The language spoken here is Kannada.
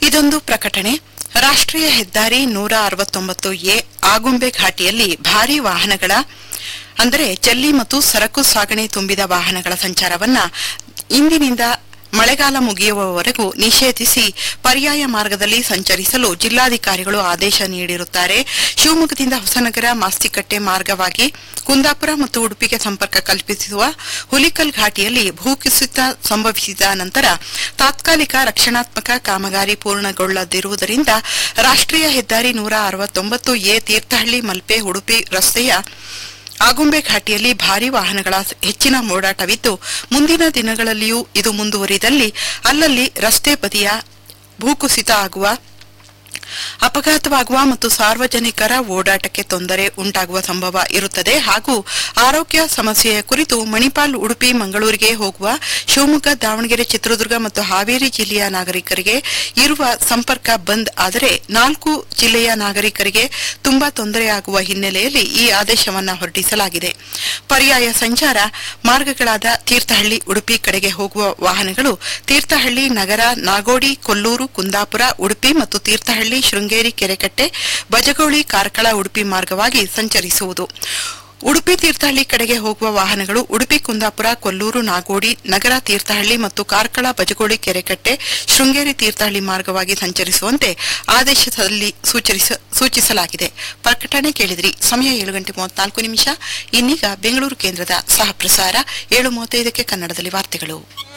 ಇದೊಂದು ಪ್ರಕಟಣೆ ರಾಷ್ಟ್ರೀಯ ಹೆದ್ದಾರಿ ನೂರ ಅರವತ್ತೊಂಬತ್ತು ಎ ಆಗುಂಬೆ ಘಾಟಿಯಲ್ಲಿ ಭಾರಿ ವಾಹನಗಳ ಅಂದರೆ ಜಲ್ಲಿ ಮತ್ತು ಸರಕು ಸಾಗಣೆ ತುಂಬಿದ ವಾಹನಗಳ ಸಂಚಾರವನ್ನ ಇಂದಿನಿಂದ ಮಳೆಗಾಲ ಮುಗಿಯುವವರೆಗೂ ನಿಷೇಧಿಸಿ ಪರ್ಯಾಯ ಮಾರ್ಗದಲ್ಲಿ ಸಂಚರಿಸಲು ಜಿಲ್ಲಾಧಿಕಾರಿಗಳು ಆದೇಶ ನೀಡಿರುತ್ತಾರೆ ಶಿವಮೊಗ್ಗದಿಂದ ಹೊಸನಗರ ಮಾಸ್ತಿಕಟ್ಟೆ ಮಾರ್ಗವಾಗಿ ಕುಂದಾಪುರ ಮತ್ತು ಉಡುಪಿಗೆ ಸಂಪರ್ಕ ಕಲ್ಪಿಸುವ ಹುಲಿಕಲ್ ಘಾಟಿಯಲ್ಲಿ ಭೂಕುಸಿತ ಸಂಭವಿಸಿದ ನಂತರ ತಾತ್ಕಾಲಿಕ ರಕ್ಷಣಾತ್ಮಕ ಕಾಮಗಾರಿ ಪೂರ್ಣಗೊಳ್ಳದಿರುವುದರಿಂದ ರಾಷ್ಟ್ರೀಯ ಹೆದ್ದಾರಿ ನೂರ ಅರವತ್ತೊಂಬತ್ತು ಎ ತೀರ್ಥಹಳ್ಳಿ ಮಲ್ಪೆ ಉಡುಪಿ ರಸ್ತೆಯ ಆಗುಂಬೆ ಘಾಟಿಯಲ್ಲಿ ಭಾರಿ ವಾಹನಗಳ ಹೆಚ್ಚಿನ ಓಡಾಟವಿದ್ದು ಮುಂದಿನ ದಿನಗಳಲ್ಲಿಯೂ ಇದು ಮುಂದುವರಿದಲ್ಲಿ ಅಲ್ಲಲ್ಲಿ ರಸ್ತೆ ಬದಿಯ ಭೂಕುಸಿತ ಆಗುವ ಅಪಘಾತವಾಗುವ ಮತ್ತು ಸಾರ್ವಜನಿಕರ ಓಡಾಟಕ್ಕೆ ತೊಂದರೆ ಉಂಟಾಗುವ ಸಂಭವ ಇರುತ್ತದೆ ಹಾಗೂ ಆರೋಗ್ಯ ಸಮಸ್ಯೆಯ ಕುರಿತು ಮಣಿಪಾಲ್ ಉಡುಪಿ ಮಂಗಳೂರಿಗೆ ಹೋಗುವ ಶಿವಮೊಗ್ಗ ದಾವಣಗೆರೆ ಚಿತ್ರದುರ್ಗ ಮತ್ತು ಹಾವೇರಿ ಜಿಲ್ಲೆಯ ನಾಗರಿಕರಿಗೆ ಇರುವ ಸಂಪರ್ಕ ಬಂದ್ ಆದರೆ ನಾಲ್ಕು ಜಿಲ್ಲೆಯ ನಾಗರಿಕರಿಗೆ ತುಂಬಾ ತೊಂದರೆಯಾಗುವ ಹಿನ್ನೆಲೆಯಲ್ಲಿ ಈ ಆದೇಶವನ್ನು ಹೊರಡಿಸಲಾಗಿದೆ ಪರ್ಯಾಯ ಸಂಚಾರ ಮಾರ್ಗಗಳಾದ ತೀರ್ಥಹಳ್ಳಿ ಉಡುಪಿ ಕಡೆಗೆ ಹೋಗುವ ವಾಹನಗಳು ತೀರ್ಥಹಳ್ಳಿ ನಗರ ನಾಗೋಡಿ ಕೊಲ್ಲೂರು ಕುಂದಾಪುರ ಉಡುಪಿ ಮತ್ತು ತೀರ್ಥಹಳ್ಳಿ ಶೃಂಗೇರಿ ಕೆರೆಕಟ್ಟೆ ಬಜಗೋಳಿ ಕಾರ್ಕಳ ಉಡುಪಿ ಮಾರ್ಗವಾಗಿ ಸಂಚರಿಸುವುದು ಉಡುಪಿ ತೀರ್ಥಹಳ್ಳಿ ಕಡೆಗೆ ಹೋಗುವ ವಾಹನಗಳು ಉಡುಪಿ ಕುಂದಾಪುರ ಕೊಲ್ಲೂರು ನಾಗೋಡಿ ನಗರ ತೀರ್ಥಹಳ್ಳಿ ಮತ್ತು ಕಾರ್ಕಳ ಬಜಗೋಳಿ ಕೆರೆಕಟ್ಟೆ ಶೃಂಗೇರಿ ತೀರ್ಥಹಳ್ಳಿ ಮಾರ್ಗವಾಗಿ ಸಂಚರಿಸುವಂತೆ ಆದೇಶದಲ್ಲಿ ಸೂಚರಿಸ- ಸೂಚಿಸಲಾಗಿದೆ ಪ್ರಕಟಣೆ ಕೇಳಿದ್ರಿ ಸಮಯ ಏಳು ಗಂಟೆ ಮೂವತ್ನಾಲ್ಕು ನಿಮಿಷ ಇನ್ನೀಗ ಬೆಂಗಳೂರು ಕೇಂದ್ರದ ಸಹ ಪ್ರಸಾರ ಏಳು ಮೂವತ್ತೈದಕ್ಕೆ ಕನ್ನಡದಲ್ಲಿ ವಾರ್ತೆಗಳು